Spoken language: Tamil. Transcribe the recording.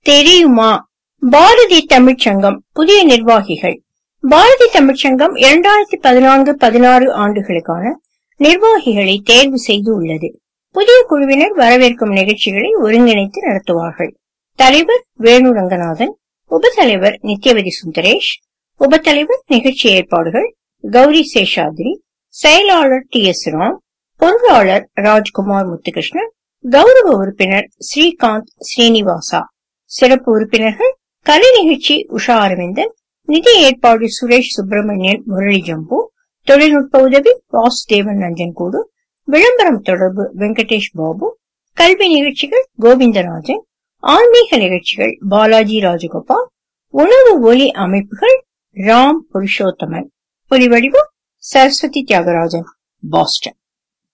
தெரியுமா பாரதி தமிழ்ச்சங்கம் புதிய நிர்வாகிகள் பாரதி தமிழ்ச்சங்கம் இரண்டாயிரத்தி பதினான்கு பதினாறு ஆண்டுகளுக்கான நிர்வாகிகளை தேர்வு செய்து உள்ளது புதிய குழுவினர் வரவேற்கும் நிகழ்ச்சிகளை ஒருங்கிணைத்து நடத்துவார்கள் தலைவர் வேணு ரங்கநாதன் உபதலைவர் நித்யவதி சுந்தரேஷ் உபத்தலைவர் நிகழ்ச்சி ஏற்பாடுகள் கௌரி சேஷாத்ரி செயலாளர் டி எஸ் ராம் பொருளாளர் ராஜ்குமார் முத்துகிருஷ்ணன் கௌரவ உறுப்பினர் ஸ்ரீகாந்த் ஸ்ரீனிவாசா சிறப்பு உறுப்பினர்கள் கலை நிகழ்ச்சி உஷா அரவிந்தன் நிதி ஏற்பாடு சுரேஷ் சுப்பிரமணியன் முரளி ஜம்பு தொழில்நுட்ப உதவி வாசுதேவன் நஞ்சன்கூடு விளம்பரம் தொடர்பு வெங்கடேஷ் பாபு கல்வி நிகழ்ச்சிகள் கோவிந்தராஜன் ஆன்மீக நிகழ்ச்சிகள் பாலாஜி ராஜகோபால் உணவு ஒலி அமைப்புகள் ராம் புருஷோத்தமன் ஒலி வடிவம் சரஸ்வதி தியாகராஜன் பாஸ்டன்